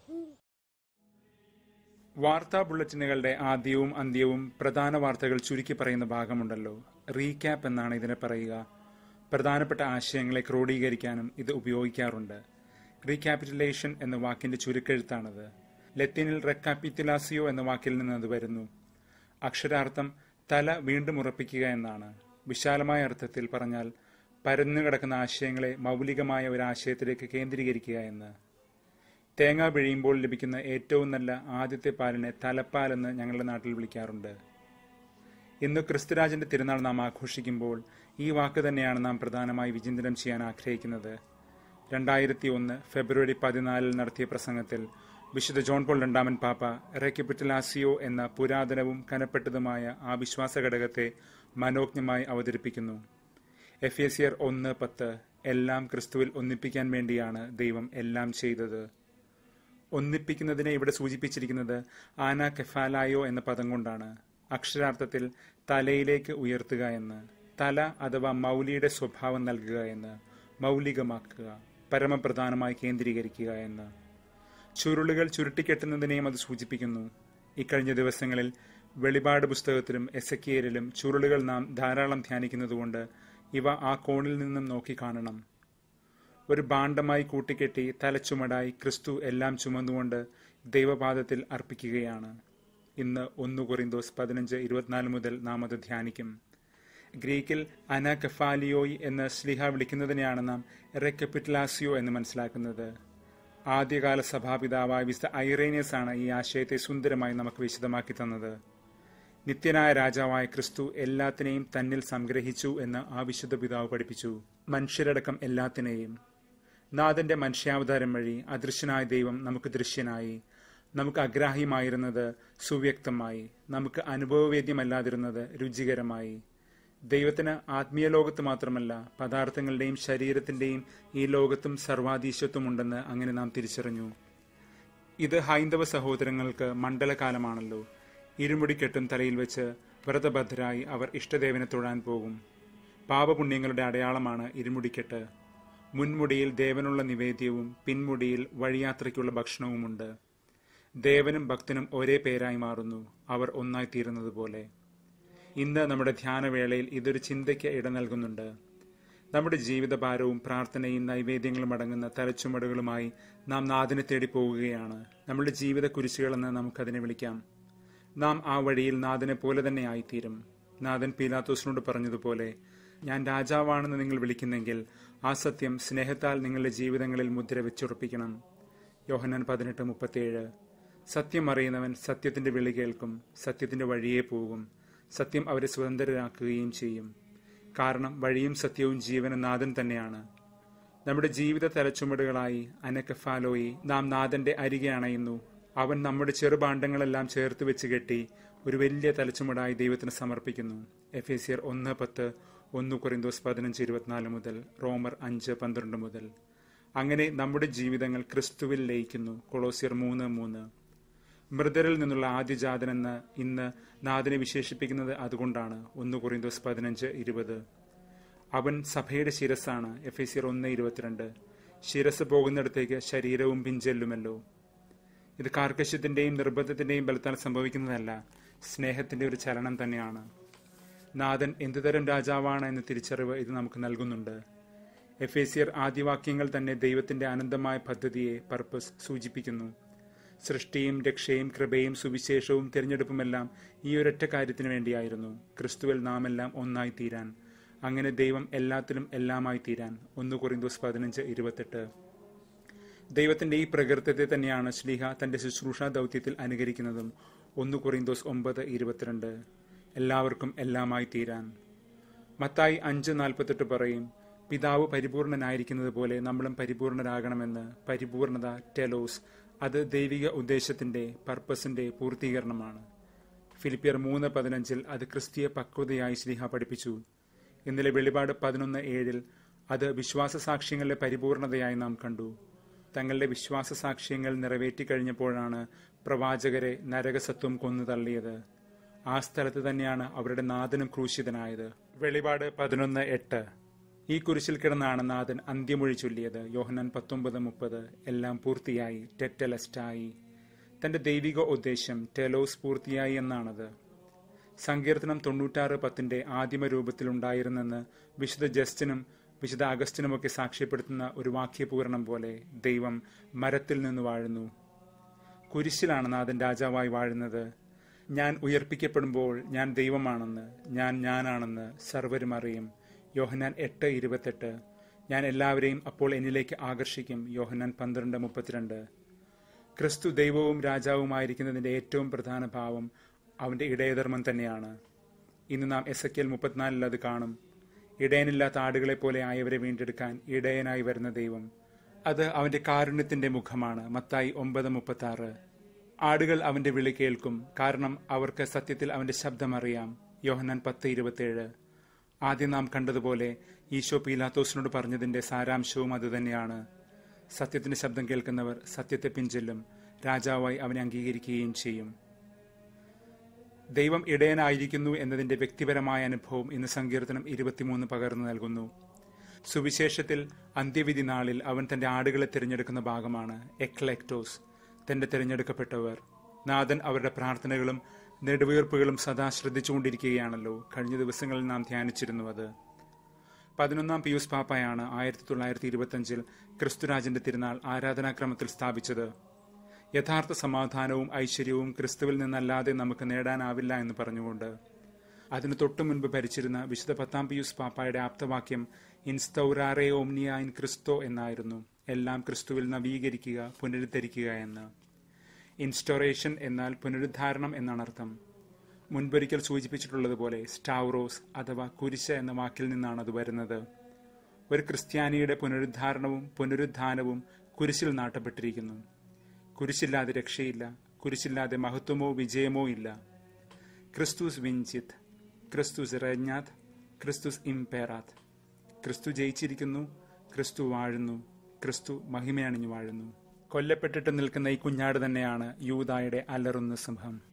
വാർത്താ ബുള്ളറ്റിനുകളുടെ ആദ്യവും അന്ത്യവും പ്രധാന വാർത്തകൾ ചുരുക്കി പറയുന്ന ഭാഗമുണ്ടല്ലോ റീക്യാപ്പ് എന്നാണ് ഇതിനെ പറയുക പ്രധാനപ്പെട്ട ആശയങ്ങളെ ക്രോഡീകരിക്കാനും ഇത് ഉപയോഗിക്കാറുണ്ട് റീക്യാപിറ്റുലേഷൻ എന്ന വാക്കിന്റെ ചുരുക്കെഴുത്താണത് ലത്തീനിൽ റെക്കാപ്പിറ്റുലാസിയോ എന്ന വാക്കിൽ നിന്ന് അത് വരുന്നു അക്ഷരാർത്ഥം തല വീണ്ടും ഉറപ്പിക്കുക എന്നാണ് വിശാലമായ അർത്ഥത്തിൽ പറഞ്ഞാൽ പരന്നു കിടക്കുന്ന ആശയങ്ങളെ മൗലികമായ ഒരു ആശയത്തിലേക്ക് കേന്ദ്രീകരിക്കുക എന്ന് തേങ്ങ പിഴിയുമ്പോൾ ലഭിക്കുന്ന ഏറ്റവും നല്ല ആദ്യത്തെ പാലിനെ തലപ്പാൽ എന്ന് ഞങ്ങളുടെ നാട്ടിൽ വിളിക്കാറുണ്ട് ഇന്ന് ക്രിസ്തുരാജന്റെ തിരുനാൾ നാം ആഘോഷിക്കുമ്പോൾ ഈ വാക്ക് തന്നെയാണ് നാം പ്രധാനമായി വിചിന്തനം ചെയ്യാൻ ആഗ്രഹിക്കുന്നത് രണ്ടായിരത്തി ഒന്ന് ഫെബ്രുവരി പതിനാലിൽ നടത്തിയ പ്രസംഗത്തിൽ വിശുദ്ധ ജോൺ പോൾ രണ്ടാമൻ പാപ്പ റെക്കപ്പിറ്റലാസിയോ എന്ന പുരാതനവും കനപ്പെട്ടതുമായ ആ വിശ്വാസ ഘടകത്തെ മനോജ്ഞമായി അവതരിപ്പിക്കുന്നു എഫ് എസിയർ ഒന്ന് പത്ത് എല്ലാം ക്രിസ്തുവിൽ ഒന്നിപ്പിക്കാൻ വേണ്ടിയാണ് ദൈവം എല്ലാം ചെയ്തത് ഒന്നിപ്പിക്കുന്നതിനെ ഇവിടെ സൂചിപ്പിച്ചിരിക്കുന്നത് ആന കെഫാലായോ എന്ന പദം കൊണ്ടാണ് അക്ഷരാർത്ഥത്തിൽ തലയിലേക്ക് ഉയർത്തുക എന്ന് തല അഥവാ മൗലിയുടെ സ്വഭാവം നൽകുക എന്ന് മൗലികമാക്കുക പരമപ്രധാനമായി കേന്ദ്രീകരിക്കുക എന്ന് ചുരുളുകൾ ചുരുട്ടിക്കെട്ടുന്നതിനെയും അത് സൂചിപ്പിക്കുന്നു ഇക്കഴിഞ്ഞ ദിവസങ്ങളിൽ വെളിപാട് പുസ്തകത്തിലും എസക്കിയലിലും ചുരുളുകൾ നാം ധാരാളം ധ്യാനിക്കുന്നതുകൊണ്ട് ഇവ ആ കോണിൽ നിന്നും നോക്കി കാണണം ഒരു ഭാണ്ഡമായി കൂട്ടിക്കെട്ടി തലച്ചുമടായി ക്രിസ്തു എല്ലാം ചുമന്നുകൊണ്ട് ദൈവപാദത്തിൽ അർപ്പിക്കുകയാണ് ഇന്ന് ഒന്ന് കൊറിന്തോസ് പതിനഞ്ച് ഇരുപത്തിനാല് മുതൽ നാം അത് ധ്യാനിക്കും ഗ്രീക്കിൽ അനകഫാലിയോയ് എന്ന് സ്ലിഹ വിളിക്കുന്നതിനെയാണ് നാം റെക്കപ്പിറ്റലാസിയോ എന്ന് മനസ്സിലാക്കുന്നത് ആദ്യകാല സഭാപിതാവായ വിശുദ്ധ ഐറേനിയസ് ആണ് ഈ ആശയത്തെ സുന്ദരമായി നമുക്ക് വിശദമാക്കി തന്നത് നിത്യനായ രാജാവായ ക്രിസ്തു എല്ലാത്തിനെയും തന്നിൽ സംഗ്രഹിച്ചു എന്ന് ആ വിശുദ്ധ പിതാവ് പഠിപ്പിച്ചു മനുഷ്യരടക്കം എല്ലാത്തിനെയും നാഥന്റെ മനുഷ്യാവതാരം വഴി അദൃശ്യനായ ദൈവം നമുക്ക് ദൃശ്യനായി നമുക്ക് അഗ്രാഹ്യമായിരുന്നത് സുവ്യക്തമായി നമുക്ക് അനുഭവവേദ്യമല്ലാതിരുന്നത് രുചികരമായി ദൈവത്തിന് ആത്മീയ ലോകത്ത് മാത്രമല്ല പദാർത്ഥങ്ങളുടെയും ശരീരത്തിന്റെയും ഈ ലോകത്തും സർവാധീശത്വം ഉണ്ടെന്ന് അങ്ങനെ നാം തിരിച്ചറിഞ്ഞു ഇത് ഹൈന്ദവ സഹോദരങ്ങൾക്ക് മണ്ഡലകാലമാണല്ലോ ഇരുമുടിക്കെട്ടും തലയിൽ വെച്ച് വ്രതഭദ്രായി അവർ ഇഷ്ടദേവനെ തൊഴാൻ പോകും പാപപുണ്യങ്ങളുടെ അടയാളമാണ് ഇരുമുടിക്കെട്ട് മുൻമുടിയിൽ ദേവനുള്ള നിവേദ്യവും പിൻമുടിയിൽ വഴിയാത്രയ്ക്കുള്ള ഭക്ഷണവുമുണ്ട് ദേവനും ഭക്തനും ഒരേ പേരായി മാറുന്നു അവർ ഒന്നായി തീരുന്നത് പോലെ ഇന്ന് നമ്മുടെ ധ്യാനവേളയിൽ ഇതൊരു ചിന്തയ്ക്ക് ഇട നൽകുന്നുണ്ട് നമ്മുടെ ജീവിതഭാരവും പ്രാർത്ഥനയും നൈവേദ്യങ്ങളും അടങ്ങുന്ന തലച്ചുമടുകളുമായി നാം നാദിനെ തേടി പോവുകയാണ് നമ്മുടെ ജീവിത കുരിശുകളെന്ന് നമുക്കതിനെ വിളിക്കാം നാം ആ വഴിയിൽ നാഥനെ പോലെ തന്നെ ആയിത്തീരും നാഥൻ പീലാത്തോസിനോട് പറഞ്ഞതുപോലെ ഞാൻ രാജാവാണെന്ന് നിങ്ങൾ വിളിക്കുന്നെങ്കിൽ ആ സത്യം സ്നേഹത്താൽ നിങ്ങളുടെ ജീവിതങ്ങളിൽ മുദ്ര വെച്ചുറപ്പിക്കണം യോഹന്നാൻ പതിനെട്ട് മുപ്പത്തിയേഴ് സത്യം അറിയുന്നവൻ സത്യത്തിന്റെ വിളി കേൾക്കും സത്യത്തിന്റെ വഴിയെ പോകും സത്യം അവരെ സ്വതന്ത്രരാക്കുകയും ചെയ്യും കാരണം വഴിയും സത്യവും ജീവനും നാഥൻ തന്നെയാണ് നമ്മുടെ ജീവിത തലച്ചുമടുകളായി അനക്കഫാലോയി നാം നാഥന്റെ അരികെ അണയുന്നു അവൻ നമ്മുടെ ചെറുഭാണ്ഡങ്ങളെല്ലാം ചേർത്ത് വെച്ച് കെട്ടി ഒരു വലിയ തലച്ചുമടായി ദൈവത്തിന് സമർപ്പിക്കുന്നു എഫ് എ സിയർ ഒന്ന് പത്ത് ഒന്ന് കൊറിന്തോസ് പതിനഞ്ച് ഇരുപത്തിനാല് മുതൽ റോമർ അഞ്ച് പന്ത്രണ്ട് മുതൽ അങ്ങനെ നമ്മുടെ ജീവിതങ്ങൾ ക്രിസ്തുവിൽ ലയിക്കുന്നു കൊളോസിയർ മൂന്ന് മൂന്ന് മൃതരിൽ നിന്നുള്ള ആദ്യജാതനെന്ന് ഇന്ന് നാഥനെ വിശേഷിപ്പിക്കുന്നത് അതുകൊണ്ടാണ് ഒന്ന് കൊറിന്തോസ് പതിനഞ്ച് ഇരുപത് അവൻ സഭയുടെ ശിരസ്സാണ് എഫ് എ സിയർ ഒന്ന് ഇരുപത്തിരണ്ട് ശിരസ് പോകുന്നിടത്തേക്ക് ശരീരവും പിഞ്ചെല്ലുമല്ലോ ഇത് കാർക്കശ്യത്തിന്റെയും നിർബന്ധത്തിന്റെയും ബലത്താൽ സംഭവിക്കുന്നതല്ല സ്നേഹത്തിന്റെ ഒരു ചലനം തന്നെയാണ് നാഥൻ എന്തുതരം രാജാവാണ് എന്ന തിരിച്ചറിവ് ഇത് നമുക്ക് നൽകുന്നുണ്ട് എഫ് എ സിയർ ആദ്യവാക്യങ്ങൾ തന്നെ ദൈവത്തിന്റെ അനന്തമായ പദ്ധതിയെ പർപ്പസ് സൂചിപ്പിക്കുന്നു സൃഷ്ടിയും രക്ഷയും കൃപയും സുവിശേഷവും തിരഞ്ഞെടുപ്പുമെല്ലാം ഈ ഒരൊറ്റ കാര്യത്തിന് വേണ്ടിയായിരുന്നു ക്രിസ്തുവിൽ നാം എല്ലാം ഒന്നായി തീരാൻ അങ്ങനെ ദൈവം എല്ലാത്തിലും എല്ലാമായി തീരാൻ ഒന്ന് കൊറിന്തോസ് പതിനഞ്ച് ഇരുപത്തെട്ട് ദൈവത്തിന്റെ ഈ പ്രകൃതത്തെ തന്നെയാണ് ശ്ലീഹ തന്റെ ശുശ്രൂഷ ദൗത്യത്തിൽ അനുകരിക്കുന്നതും ഒന്ന് കൊറിന്തോസ് ഒമ്പത് ഇരുപത്തിരണ്ട് എല്ലാവർക്കും എല്ലാമായി തീരാൻ മത്തായി അഞ്ച് നാൽപ്പത്തെട്ട് പറയും പിതാവ് പരിപൂർണനായിരിക്കുന്നത് പോലെ നമ്മളും പരിപൂർണരാകണമെന്ന് പരിപൂർണത ടെലോസ് അത് ദൈവിക ഉദ്ദേശത്തിന്റെ പർപ്പസിന്റെ പൂർത്തീകരണമാണ് ഫിലിപ്പിയർ മൂന്ന് പതിനഞ്ചിൽ അത് ക്രിസ്തീയ പക്വതയായി ശ്രീഹ പഠിപ്പിച്ചു ഇന്നലെ വെളിപാട് പതിനൊന്ന് ഏഴിൽ അത് വിശ്വാസ സാക്ഷ്യങ്ങളുടെ പരിപൂർണതയായി നാം കണ്ടു തങ്ങളുടെ വിശ്വാസ സാക്ഷ്യങ്ങൾ നിറവേറ്റിക്കഴിഞ്ഞപ്പോഴാണ് പ്രവാചകരെ നരകസത്വം കൊന്നു തള്ളിയത് ആ സ്ഥലത്ത് തന്നെയാണ് അവരുടെ നാഥനും ക്രൂശിതനായത് വെളിപാട് പതിനൊന്ന് എട്ട് ഈ കുരിശിൽ കിടന്നാണ് നാഥൻ അന്ത്യമൊഴി ചൊല്ലിയത് യോഹനാൻ പത്തൊമ്പത് മുപ്പത് എല്ലാം പൂർത്തിയായി ടെറ്റലസ്റ്റായി തന്റെ ദൈവിക ഉദ്ദേശം ടെലോസ് പൂർത്തിയായി എന്നാണത് സങ്കീർത്തനം തൊണ്ണൂറ്റാറ് പത്തിന്റെ ആദിമ രൂപത്തിലുണ്ടായിരുന്നെന്ന് വിശുദ്ധ ജസ്റ്റിനും വിശുദ്ധ അഗസ്റ്റിനുമൊക്കെ സാക്ഷ്യപ്പെടുത്തുന്ന ഒരു വാക്യപൂരണം പോലെ ദൈവം മരത്തിൽ നിന്ന് വാഴുന്നു കുരിശിലാണ് നാഥൻ രാജാവായി വാഴുന്നത് ഞാൻ ഉയർപ്പിക്കപ്പെടുമ്പോൾ ഞാൻ ദൈവമാണെന്ന് ഞാൻ ഞാനാണെന്ന് സർവരും അറിയും യോഹനാൻ എട്ട് ഇരുപത്തെട്ട് ഞാൻ എല്ലാവരെയും അപ്പോൾ എന്നിലേക്ക് ആകർഷിക്കും യോഹനാൻ പന്ത്രണ്ട് മുപ്പത്തിരണ്ട് ക്രിസ്തു ദൈവവും രാജാവുമായിരിക്കുന്നതിന്റെ ഏറ്റവും പ്രധാന ഭാവം അവന്റെ ഇടയധർമ്മം തന്നെയാണ് ഇന്ന് നാം എസ് എ കെൽ മുപ്പത്തിനാലിൽ അത് കാണും ഇടയനില്ലാത്ത ആടുകളെ പോലെ ആയവരെ വീണ്ടെടുക്കാൻ ഇടയനായി വരുന്ന ദൈവം അത് അവന്റെ കാരുണ്യത്തിന്റെ മുഖമാണ് മത്തായി ഒമ്പത് മുപ്പത്തി ആറ് ആടുകൾ അവന്റെ വിളി കേൾക്കും കാരണം അവർക്ക് സത്യത്തിൽ അവന്റെ ശബ്ദം അറിയാം യോഹന്നാൻ പത്ത് ഇരുപത്തിയേഴ് ആദ്യം നാം കണ്ടതുപോലെ ഈശോ പീലാത്തോസിനോട് പറഞ്ഞതിന്റെ സാരാംശവും അതുതന്നെയാണ് സത്യത്തിന്റെ ശബ്ദം കേൾക്കുന്നവർ സത്യത്തെ പിഞ്ചെല്ലും രാജാവായി അവനെ അംഗീകരിക്കുകയും ചെയ്യും ദൈവം ഇടയനായിരിക്കുന്നു എന്നതിന്റെ വ്യക്തിപരമായ അനുഭവം ഇന്ന് സങ്കീർത്തനം ഇരുപത്തിമൂന്ന് പകർന്നു നൽകുന്നു സുവിശേഷത്തിൽ അന്ത്യവിധി നാളിൽ അവൻ തന്റെ ആടുകളെ തിരഞ്ഞെടുക്കുന്ന ഭാഗമാണ് എക്ലെക്ടോസ് തന്റെ തിരഞ്ഞെടുക്കപ്പെട്ടവർ നാഥൻ അവരുടെ പ്രാർത്ഥനകളും നെടുവീർപ്പുകളും സദാ ശ്രദ്ധിച്ചുകൊണ്ടിരിക്കുകയാണല്ലോ കഴിഞ്ഞ ദിവസങ്ങളിൽ നാം ധ്യാനിച്ചിരുന്നു അത് പതിനൊന്നാം പിയൂസ് പാപ്പയാണ് ആയിരത്തി തൊള്ളായിരത്തി ഇരുപത്തിയഞ്ചിൽ ക്രിസ്തുരാജന്റെ തിരുനാൾ ആരാധനാക്രമത്തിൽ സ്ഥാപിച്ചത് യഥാർത്ഥ സമാധാനവും ഐശ്വര്യവും ക്രിസ്തുവിൽ നിന്നല്ലാതെ നമുക്ക് നേടാനാവില്ല എന്ന് പറഞ്ഞുകൊണ്ട് അതിനു തൊട്ടു മുൻപ് ഭരിച്ചിരുന്ന വിശുദ്ധ പത്താം പിയൂസ് പാപ്പായുടെ ആപ്തവാക്യം ഇൻസ്തൗറാറെ ഓംനിയ ഇൻ ക്രിസ്തോ എന്നായിരുന്നു എല്ലാം ക്രിസ്തുവിൽ നവീകരിക്കുക പുനരുദ്ധരിക്കുക എന്ന് ഇൻസ്റ്റോറേഷൻ എന്നാൽ പുനരുദ്ധാരണം എന്നാണ് അർത്ഥം മുൻപൊരിക്കൽ സൂചിപ്പിച്ചിട്ടുള്ളതുപോലെ സ്റ്റാവറോസ് അഥവാ കുരിശ് എന്ന വാക്കിൽ നിന്നാണ് അത് വരുന്നത് ഒരു ക്രിസ്ത്യാനിയുടെ പുനരുദ്ധാരണവും പുനരുദ്ധാനവും കുരിശിൽ നാട്ടപ്പെട്ടിരിക്കുന്നു കുരിശില്ലാതെ രക്ഷയില്ല കുരിശില്ലാതെ മഹത്വമോ വിജയമോ ഇല്ല ക്രിസ്തുസ് വിഞ്ചിത് ക്രിസ്തുസ് റജ്ഞാത് ക്രിസ്തുസ് ഇംപേറാത്ത് ക്രിസ്തു ജയിച്ചിരിക്കുന്നു ക്രിസ്തു വാഴുന്നു ക്രിസ്തു മഹിമയണിഞ്ഞു വാഴുന്നു കൊല്ലപ്പെട്ടിട്ട് നിൽക്കുന്ന ഈ കുഞ്ഞാട് തന്നെയാണ് യൂതായുടെ അലറുന്ന സിംഹം